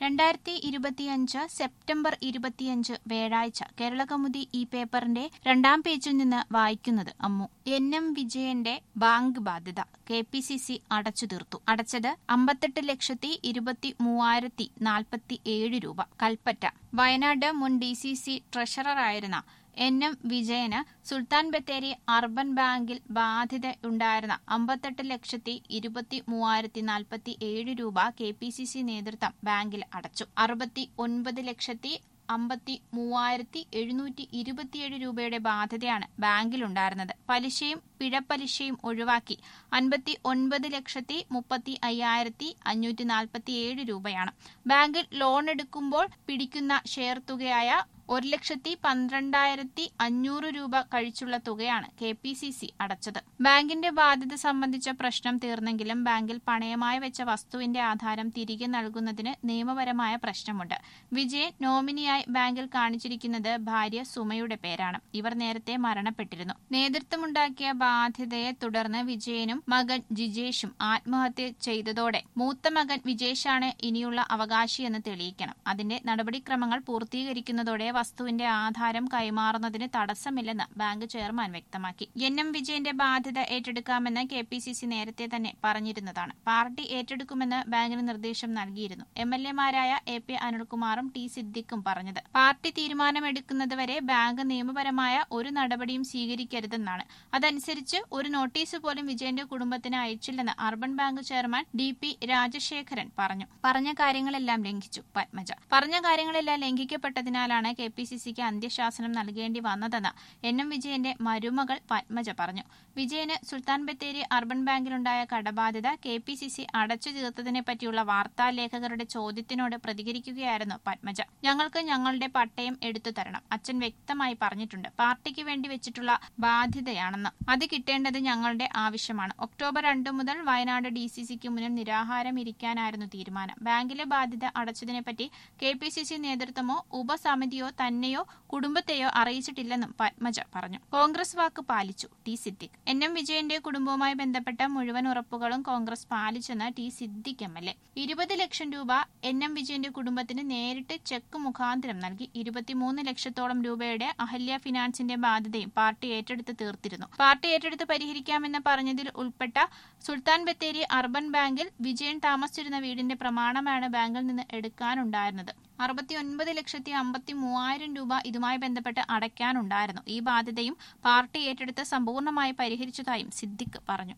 രണ്ടായിരത്തി ഇരുപത്തിയഞ്ച് സെപ്റ്റംബർ ഇരുപത്തിയഞ്ച് വ്യാഴാഴ്ച കേരളകൗമുദി ഈ പേപ്പറിന്റെ രണ്ടാം പേജിൽ നിന്ന് വായിക്കുന്നത് അമ്മു എൻ എം വിജയന്റെ ബാങ്ക് ബാധ്യത കെ പി സി സി അടച്ചു തീർത്തു അടച്ചത് അമ്പത്തെട്ട് ലക്ഷത്തി ഇരുപത്തി മൂവായിരത്തി നാൽപ്പത്തി ഏഴ് രൂപ കൽപ്പറ്റ വയനാട് മുൻ ഡി സി സി ട്രഷററായിരുന്ന എൻ എം വിജയന് സുൽത്താൻ ബത്തേരി അർബൻ ബാങ്കിൽ ബാധ്യതയുണ്ടായിരുന്ന അമ്പത്തെട്ട് ലക്ഷത്തി ഇരുപത്തി മൂവായിരത്തി നാൽപ്പത്തി ഏഴ് രൂപ കെ പി സി സി നേതൃത്വം ബാങ്കിൽ അടച്ചു അറുപത്തി ഒൻപത് ലക്ഷത്തി അമ്പത്തി മൂവായിരത്തി എഴുന്നൂറ്റി ഇരുപത്തിയേഴ് രൂപയുടെ ബാധ്യതയാണ് ബാങ്കിലുണ്ടായിരുന്നത് പലിശയും പിഴപ്പലിശയും ഒഴിവാക്കി അൻപത്തി ഒൻപത് ലക്ഷത്തി മുപ്പത്തി അയ്യായിരത്തി അഞ്ഞൂറ്റി നാൽപ്പത്തി ഏഴ് രൂപയാണ് ബാങ്കിൽ ലോൺ എടുക്കുമ്പോൾ പിടിക്കുന്ന ഷെയർ തുകയായ ഒരു ലക്ഷത്തി പന്ത്രണ്ടായിരത്തി അഞ്ഞൂറ് രൂപ കഴിച്ചുള്ള തുകയാണ് കെ പി സി സി അടച്ചത് ബാങ്കിന്റെ ബാധ്യത സംബന്ധിച്ച പ്രശ്നം തീർന്നെങ്കിലും ബാങ്കിൽ പണയമായി വെച്ച വസ്തുവിന്റെ ആധാരം തിരികെ നൽകുന്നതിന് നിയമപരമായ പ്രശ്നമുണ്ട് വിജയൻ നോമിനിയായി ബാങ്കിൽ കാണിച്ചിരിക്കുന്നത് ഭാര്യ സുമയുടെ പേരാണ് ഇവർ നേരത്തെ മരണപ്പെട്ടിരുന്നു നേതൃത്വമുണ്ടാക്കിയ ബാധ്യതയെ തുടർന്ന് വിജയനും മകൻ ജിജേഷും ആത്മഹത്യ ചെയ്തതോടെ മൂത്ത മകൻ വിജേഷാണ് ഇനിയുള്ള അവകാശിയെന്ന് തെളിയിക്കണം അതിന്റെ നടപടിക്രമങ്ങൾ പൂർത്തീകരിക്കുന്നതോടെ വസ്തുവിന്റെ ആധാരം കൈമാറുന്നതിന് തടസ്സമില്ലെന്ന് ബാങ്ക് ചെയർമാൻ വ്യക്തമാക്കി എൻ എം വിജയന്റെ ബാധ്യത ഏറ്റെടുക്കാമെന്ന് കെ പി സി സി നേരത്തെ തന്നെ പറഞ്ഞിരുന്നതാണ് പാർട്ടി ഏറ്റെടുക്കുമെന്ന് ബാങ്കിന് നിർദ്ദേശം നൽകിയിരുന്നു എം എൽ എമാരായ എ പി അനിൽകുമാറും ടി സിദ്ദിഖും പറഞ്ഞത് പാർട്ടി തീരുമാനമെടുക്കുന്നതുവരെ ബാങ്ക് നിയമപരമായ ഒരു നടപടിയും സ്വീകരിക്കരുതെന്നാണ് അതനുസരിച്ച് ഒരു നോട്ടീസ് പോലും വിജയന്റെ കുടുംബത്തിന് അയച്ചില്ലെന്ന് urban bank chairman D P Rajasekharan പറഞ്ഞു പറഞ്ഞ കാര്യങ്ങളെല്ലാം ലംഘിച്ചു പത്മജ പറഞ്ഞ കാര്യങ്ങളെല്ലാം ലംഘിക്കപ്പെട്ടതിനാലാണ് കെ പി സി സിക്ക് അന്ത്യശാസനം നൽകേണ്ടി വന്നതെന്ന് എൻ എം വിജയന്റെ മരുമകൾ പത്മജ പറഞ്ഞു വിജയന് സുൽത്താൻ ബത്തേരി അർബൻ ബാങ്കിലുണ്ടായ കടബാധ്യത കെ പി സി സി അടച്ചു തീർത്തതിനെ പറ്റിയുള്ള വാർത്താലേഖകരുടെ ചോദ്യത്തിനോട് പ്രതികരിക്കുകയായിരുന്നു പത്മജ ഞങ്ങൾക്ക് ഞങ്ങളുടെ പട്ടയം എടുത്തു തരണം അച്ഛൻ വ്യക്തമായി പറഞ്ഞിട്ടുണ്ട് പാർട്ടിക്ക് വേണ്ടി വെച്ചിട്ടുള്ള ബാധ്യതയാണെന്ന് അത് കിട്ടേണ്ടത് ഞങ്ങളുടെ ആവശ്യമാണ് ഒക്ടോബർ രണ്ട് മുതൽ വയനാട് ഡി സി സിക്ക് മുന്നിൽ നിരാഹാരം ഇരിക്കാനായിരുന്നു തീരുമാനം ബാങ്കിലെ ബാധ്യത അടച്ചതിനെപ്പറ്റി കെ പി സി സി നേതൃത്വമോ ഉപസമിതിയോ തന്നെയോ കുടുംബത്തെയോ അറിയിച്ചിട്ടില്ലെന്നും പത്മജ പറഞ്ഞു കോൺഗ്രസ് വാക്ക് പാലിച്ചു ടി സിദ്ദിഖ് എൻ എം വിജയന്റെ കുടുംബവുമായി ബന്ധപ്പെട്ട മുഴുവൻ ഉറപ്പുകളും കോൺഗ്രസ് പാലിച്ചെന്ന് T Siddique M L A ഇരുപത് ലക്ഷം രൂപ എൻ എം വിജയന്റെ കുടുംബത്തിന് നേരിട്ട് ചെക്ക് മുഖാന്തരം നൽകി ഇരുപത്തിമൂന്ന് ലക്ഷത്തോളം രൂപയുടെ അഹല്യ ഫിനാൻസിന്റെ ബാധ്യതയും പാർട്ടി ഏറ്റെടുത്ത് തീർത്തിരുന്നു പാർട്ടി ഏറ്റെടുത്ത് പരിഹരിക്കാമെന്ന് പറഞ്ഞതിൽ ഉൾപ്പെട്ട സുൽത്താൻ ബത്തേരി അർബൻ ബാങ്കിൽ വിജയൻ താമസിച്ചിരുന്ന വീടിന്റെ പ്രമാണമാണ് ബാങ്കിൽ നിന്ന് എടുക്കാനുണ്ടായിരുന്നത് അറുപത്തിയൊൻപത് ലക്ഷത്തി അമ്പത്തി മൂവായിരം രൂപ ഇതുമായി ബന്ധപ്പെട്ട് അടയ്ക്കാനുണ്ടായിരുന്നു ഈ ബാധ്യതയും പാർട്ടി ഏറ്റെടുത്ത് സമ്പൂർണ്ണമായി പരിഹരിച്ചതായും സിദ്ദിഖ് പറഞ്ഞു